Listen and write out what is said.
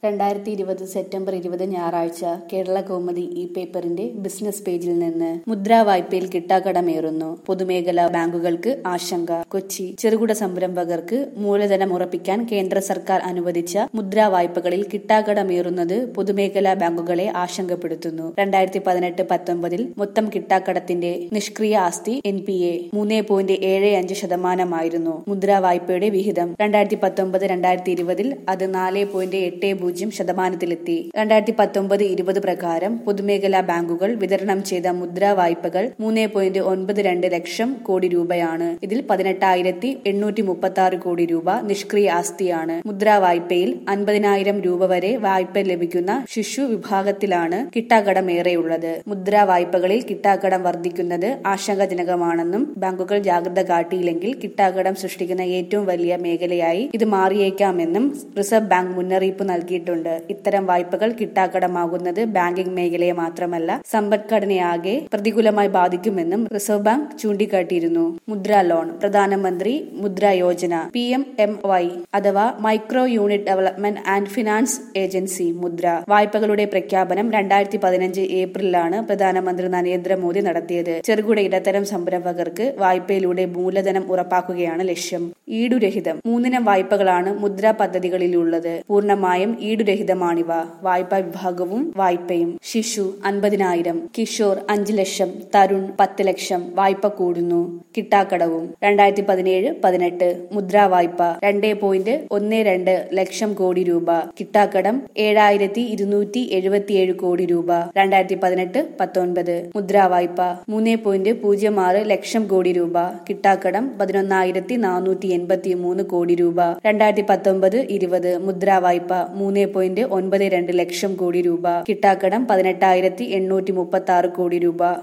രണ്ടായിരത്തി ഇരുപത് സെപ്റ്റംബർ ഇരുപത് ഞായറാഴ്ച കേരള കൗമുദി ഇ പേപ്പറിന്റെ ബിസിനസ് പേജിൽ നിന്ന് മുദ്രാ വായ്പയിൽ കിട്ടാക്കടമേറുന്നു പൊതുമേഖലാ ബാങ്കുകൾക്ക് ആശങ്ക കൊച്ചി ചെറുകിട സംരംഭകർക്ക് മൂലധനം ഉറപ്പിക്കാൻ കേന്ദ്ര സർക്കാർ അനുവദിച്ച മുദ്രാ വായ്പകളിൽ കിട്ടാക്കടമേറുന്നത് പൊതുമേഖലാ ബാങ്കുകളെ ആശങ്കപ്പെടുത്തുന്നു രണ്ടായിരത്തി പതിനെട്ട് പത്തൊമ്പതിൽ മൊത്തം കിട്ടാക്കടത്തിന്റെ നിഷ്ക്രിയ ആസ്തി എൻ പി എ മൂന്ന് പോയിന്റ് ഏഴ് അഞ്ച് ശതമാനമായിരുന്നു മുദ്രാ വായ്പയുടെ വിഹിതം രണ്ടായിരത്തി പത്തൊമ്പത് രണ്ടായിരത്തി ഇരുപതിൽ അത് നാല് പോയിന്റ് എട്ട് പൂജ്യം ശതമാനത്തിലെത്തി രണ്ടായിരത്തി പത്തൊമ്പത് ഇരുപത് പ്രകാരം പൊതുമേഖലാ ബാങ്കുകൾ വിതരണം ചെയ്ത മുദ്രാ വായ്പകൾ മൂന്ന് പോയിന്റ് ഒൻപത് രണ്ട് ലക്ഷം കോടി രൂപയാണ് ഇതിൽ പതിനെട്ടായിരത്തി എണ്ണൂറ്റി മുപ്പത്തി ആറ് കോടി രൂപ നിഷ്ക്രിയ ആസ്തിയാണ് മുദ്രാ വായ്പയിൽ അൻപതിനായിരം രൂപ വരെ വായ്പ ലഭിക്കുന്ന ശിശു വിഭാഗത്തിലാണ് കിട്ടാക്കടം ഏറെയുള്ളത് മുദ്രാ വായ്പകളിൽ കിട്ടാക്കടം വർദ്ധിക്കുന്നത് ആശങ്കാജനകമാണെന്നും ബാങ്കുകൾ ജാഗ്രത കാട്ടിയില്ലെങ്കിൽ കിട്ടാക്കടം സൃഷ്ടിക്കുന്ന ഏറ്റവും വലിയ മേഖലയായി ഇത് മാറിയേക്കാമെന്നും റിസർവ് ബാങ്ക് മുന്നറിയിപ്പ് നൽകിയിട്ടുണ്ട് ഇത്തരം വായ്പകൾ കിട്ടാക്കടമാകുന്നത് ബാങ്കിംഗ് മേഖലയെ മാത്രമല്ല സമ്പദ്ഘടനയാകെ പ്രതികൂലമായി ബാധിക്കുമെന്നും റിസർവ് ബാങ്ക് ചൂണ്ടിക്കാട്ടിയിരുന്നു മുദ്ര ലോൺ പ്രധാനമന്ത്രി Mudra Yojana P M M Y അഥവാ micro unit development and finance agency Mudra വായ്പകളുടെ പ്രഖ്യാപനം രണ്ടായിരത്തി പതിനഞ്ച് ഏപ്രിലാണ് പ്രധാനമന്ത്രി നരേന്ദ്രമോദി നടത്തിയത് ചെറുകിട ഇടത്തരം സംരംഭകർക്ക് വായ്പയിലൂടെ മൂലധനം ഉറപ്പാക്കുകയാണ് ലക്ഷ്യം ഈടുരഹിതം മൂന്നിനം വായ്പകളാണ് മുദ്ര പദ്ധതികളിലുള്ളത് പൂർണ്ണമായും ഈടുരഹിതമാണിവ വായ്പാ വിഭാഗവും വായ്പയും ശിശു അൻപതിനായിരം കിഷോർ അഞ്ച് ലക്ഷം തരുൺ പത്ത് ലക്ഷം വായ്പ കൂടുന്നു കിട്ടാക്കടവും രണ്ടായിരത്തി പതിനേഴ് പതിനെട്ട് മുദ്രാ വായ്പ രണ്ട് പോയിന്റ് ഒന്ന് രണ്ട് ലക്ഷം കോടി രൂപ കിട്ടാക്കടം ഏഴായിരത്തി ഇരുന്നൂറ്റി എഴുപത്തിയേഴ് കോടി രൂപ രണ്ടായിരത്തി പതിനെട്ട് പത്തൊൻപത് മുദ്രാ വായ്പ മൂന്ന് പോയിന്റ് പൂജ്യം ആറ് ലക്ഷം കോടി രൂപ കിട്ടാക്കടം പതിനൊന്നായിരത്തി നാനൂറ്റി എൺപത്തി മൂന്ന് കോടി രൂപ രണ്ടായിരത്തി പത്തൊമ്പത് ഇരുപത് മുദ്രാ വായ്പ മൂന്ന് പോയിന്റ് ഒൻപത് രണ്ട് ലക്ഷം കോടി രൂപ കിട്ടാക്കടം പതിനെട്ടായിരത്തി എണ്ണൂറ്റി മുപ്പത്തി ആറ് കോടി രൂപ